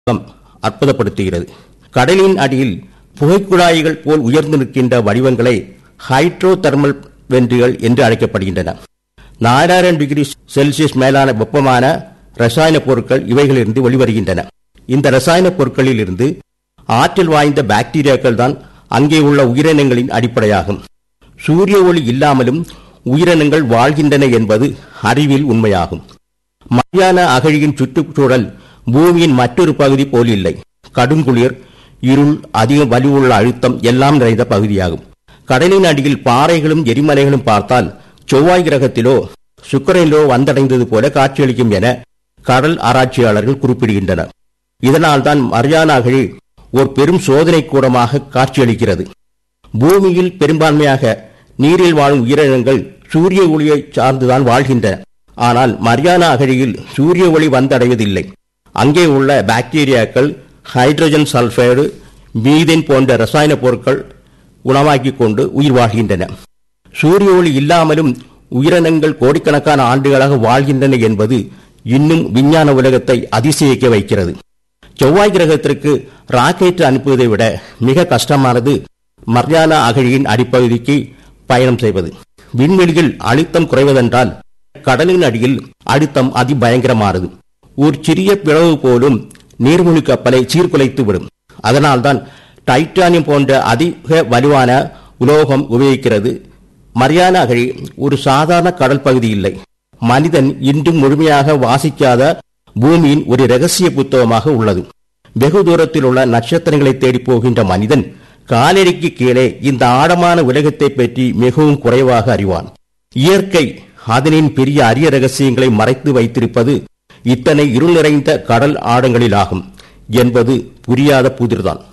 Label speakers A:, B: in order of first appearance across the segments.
A: உலகம் அற்புதப்படுத்துகிறது கடலின் அடியில் புகைக்குழாய்கள் போல் உயர்ந்து நிற்கின்ற வடிவங்களை ஹைட்ரோ தெர்மல் வென்றுகள் என்று அழைக்கப்படுகின்றன நாலாயிரம் டிகிரி செல்சியஸ் மேலான வெப்பமான ரசாயன பொருட்கள் இவைகளிலிருந்து வெளிவருகின்றன இந்த ரசாயன பொருட்களில் இருந்து ஆற்றல் வாய்ந்த பாக்டீரியாக்கள் தான் அங்கே உள்ள உயிரினங்களின் அடிப்படையாகும் சூரிய ஒளி இல்லாமலும் உயிரினங்கள் வாழ்கின்றன என்பது அறிவில் உண்மையாகும் மரியான அகழியின் சுற்றுச்சூழல் பூமியின் மற்றொரு பகுதி போல் இல்லை கடுங்குளிர் இருள் அதிக வலுவுள்ள அழுத்தம் எல்லாம் நிறைந்த பகுதியாகும் கடலின் அடியில் பாறைகளும் எரிமலைகளும் பார்த்தால் செவ்வாய் கிரகத்திலோ சுக்கரனிலோ வந்தடைந்தது போல காட்சியளிக்கும் என கடல் ஆராய்ச்சியாளர்கள் குறிப்பிடுகின்றனர் இதனால்தான் மரியானா அகழி ஒரு பெரும் சோதனை கூடமாக காட்சியளிக்கிறது பூமியில் பெரும்பான்மையாக நீரில் வாழும் உயிரினங்கள் சூரிய ஒளியை சார்ந்துதான் வாழ்கின்றன ஆனால் மரியானா அகழியில் சூரிய ஒளி வந்தடைவதில்லை அங்கே உள்ள பாக்டீரியாக்கள் ஹைட்ரஜன் சல்பைடு மீதேன் போன்ற ரசாயன பொருட்கள் உணவாக்கிக் கொண்டு உயிர் வாழ்கின்றன சூரிய ஒளி இல்லாமலும் உயிரினங்கள் கோடிக்கணக்கான ஆண்டுகளாக வாழ்கின்றன என்பது இன்னும் விஞ்ஞான உலகத்தை அதிசயிக்க வைக்கிறது செவ்வாய் கிரகத்திற்கு ராக்கெட் அனுப்புவதை விட மிக கஷ்டமானது மரியானா அகழியின் அடிப்பகுதிக்கு பயணம் செய்வது விண்வெளியில் அழுத்தம் குறைவதென்றால் கடலின் அடியில் அழுத்தம் அதிபயங்கரமானது ஒரு சிறிய பிளவு போலும் நீர்மூழ்கி கப்பலை சீர்குலைத்து விடும் அதனால்தான் டைட்டானியம் போன்ற அதிக வலுவான உலோகம் உபயோகிக்கிறது மரியானா அகழி ஒரு சாதாரண கடல் பகுதி இல்லை மனிதன் இன்றும் முழுமையாக வாசிக்காத பூமியின் ஒரு ரகசிய புத்தகமாக உள்ளது வெகு தூரத்தில் உள்ள நட்சத்திரங்களை தேடி போகின்ற மனிதன் காலடிக்கு கீழே இந்த ஆழமான உலகத்தை பற்றி மிகவும் குறைவாக அறிவான் இயற்கை அதனின் பெரிய அரிய ரகசியங்களை மறைத்து வைத்திருப்பது இத்தனை இருள் நிறைந்த கடல் ஆழங்களிலாகும் என்பது புரியாத புதிர்தான்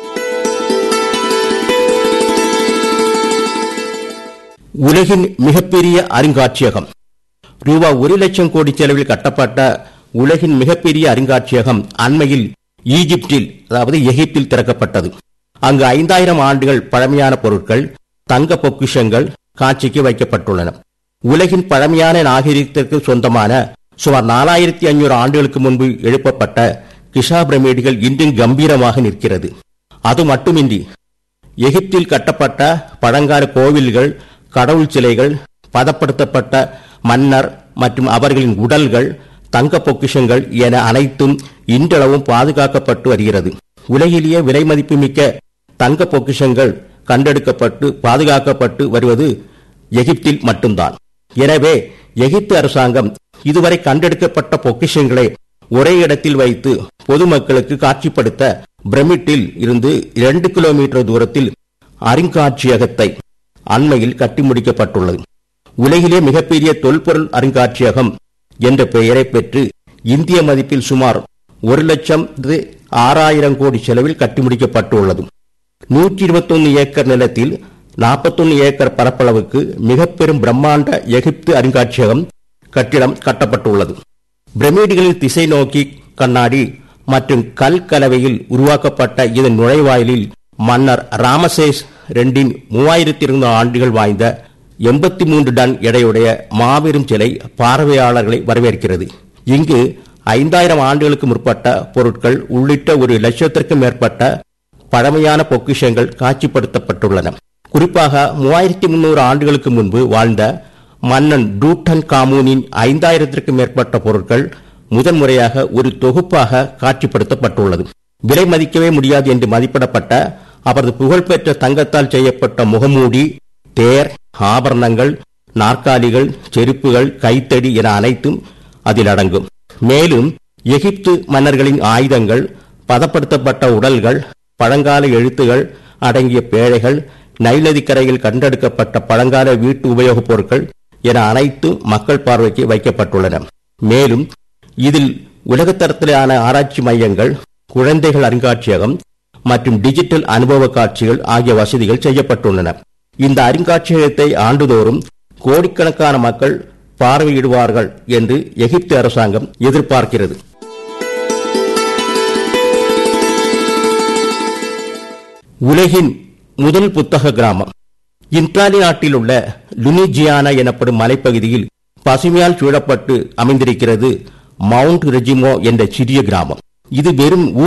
A: உலகின் மிகப்பெரிய அருங்காட்சியகம் ரூபாய் ஒரு லட்சம் கோடி செலவில் கட்டப்பட்ட உலகின் மிகப்பெரிய அருங்காட்சியகம் அண்மையில் ஈஜிப்டில் அதாவது எகிப்தில் திறக்கப்பட்டது அங்கு ஐந்தாயிரம் ஆண்டுகள் பழமையான பொருட்கள் தங்க பொக்கிஷங்கள் காட்சிக்கு வைக்கப்பட்டுள்ளன உலகின் பழமையான நாகரிகத்திற்கு சொந்தமான சுமார் நாலாயிரத்தி ஐநூறு ஆண்டுகளுக்கு முன்பு எழுப்பப்பட்ட கிஷா பிரமிடுகள் இன்றும் கம்பீரமாக நிற்கிறது அது மட்டுமின்றி எகிப்தில் கட்டப்பட்ட பழங்கால கோவில்கள் கடவுள் சிலைகள் பதப்படுத்தப்பட்ட மன்னர் மற்றும் அவர்களின் உடல்கள் தங்க பொக்கிஷங்கள் என அனைத்தும் இன்றளவும் பாதுகாக்கப்பட்டு வருகிறது உலகிலேயே விலை மதிப்புமிக்க தங்க பொக்கிஷங்கள் கண்டெடுக்கப்பட்டு பாதுகாக்கப்பட்டு வருவது எகிப்தில் மட்டும்தான் எனவே எகிப்து அரசாங்கம் இதுவரை கண்டெடுக்கப்பட்ட பொக்கிஷங்களை ஒரே இடத்தில் வைத்து பொதுமக்களுக்கு காட்சிப்படுத்த பிரமிட்டில் இருந்து இரண்டு கிலோமீட்டர் தூரத்தில் அருங்காட்சியகத்தை அண்மையில் கட்டி முடிக்கப்பட்டுள்ளது உலகிலே மிகப்பெரிய தொல்பொருள் அருங்காட்சியகம் என்ற பெயரை பெற்று இந்திய மதிப்பில் சுமார் ஒரு லட்சம் ஆறாயிரம் கோடி செலவில் கட்டி முடிக்கப்பட்டுள்ளது நூற்றி இருபத்தொன்னு ஏக்கர் நிலத்தில் நாற்பத்தொன்னு ஏக்கர் பரப்பளவுக்கு மிக பெரும் பிரம்மாண்ட எகிப்து அருங்காட்சியகம் கட்டிடம் கட்டப்பட்டுள்ளது பிரமிடுகளின் திசை நோக்கி கண்ணாடி மற்றும் கல் கலவையில் உருவாக்கப்பட்ட இதன் நுழைவாயிலில் மன்னர் ராமசேஸ் ரெண்டின் மூவாயிரத்தி இருநூறு ஆண்டுகள் வாய்ந்த எண்பத்தி மூன்று டன் எடையுடைய மாபெரும் சிலை பார்வையாளர்களை வரவேற்கிறது இங்கு ஐந்தாயிரம் ஆண்டுகளுக்கு முற்பட்ட பொருட்கள் உள்ளிட்ட ஒரு லட்சத்திற்கும் மேற்பட்ட பழமையான பொக்கிஷங்கள் காட்சிப்படுத்தப்பட்டுள்ளன குறிப்பாக மூவாயிரத்தி முன்னூறு ஆண்டுகளுக்கு முன்பு வாழ்ந்த மன்னன் டூட்டன் காமூனின் ஐந்தாயிரத்திற்கும் மேற்பட்ட பொருட்கள் முதன்முறையாக ஒரு தொகுப்பாக காட்சிப்படுத்தப்பட்டுள்ளது விலை மதிக்கவே முடியாது என்று மதிப்பிடப்பட்ட அவரது புகழ்பெற்ற தங்கத்தால் செய்யப்பட்ட முகமூடி தேர் ஆபரணங்கள் நாற்காலிகள் செருப்புகள் கைத்தடி என அனைத்தும் அதில் அடங்கும் மேலும் எகிப்து மன்னர்களின் ஆயுதங்கள் பதப்படுத்தப்பட்ட உடல்கள் பழங்கால எழுத்துகள் அடங்கிய பேழைகள் நைநதி கரையில் கண்டெடுக்கப்பட்ட பழங்கால வீட்டு உபயோகப் பொருட்கள் என அனைத்தும் மக்கள் பார்வைக்கு வைக்கப்பட்டுள்ளன மேலும் இதில் உலகத்தரத்திலான ஆராய்ச்சி மையங்கள் குழந்தைகள் அருங்காட்சியகம் மற்றும் டிஜிட்டல் அனுபவ காட்சிகள் ஆகிய வசதிகள் செய்யப்பட்டுள்ளன இந்த அருங்காட்சியகத்தை ஆண்டுதோறும் கோடிக்கணக்கான மக்கள் பார்வையிடுவார்கள் என்று எகிப்து அரசாங்கம் எதிர்பார்க்கிறது உலகின் முதல் புத்தக கிராமம் இன்ட்ராலி நாட்டில் உள்ள லுனிஜியானா எனப்படும் மலைப்பகுதியில் பசுமையால் சூழப்பட்டு அமைந்திருக்கிறது மவுண்ட் ரெஜிமோ என்ற சிறிய கிராமம் இது வெறும்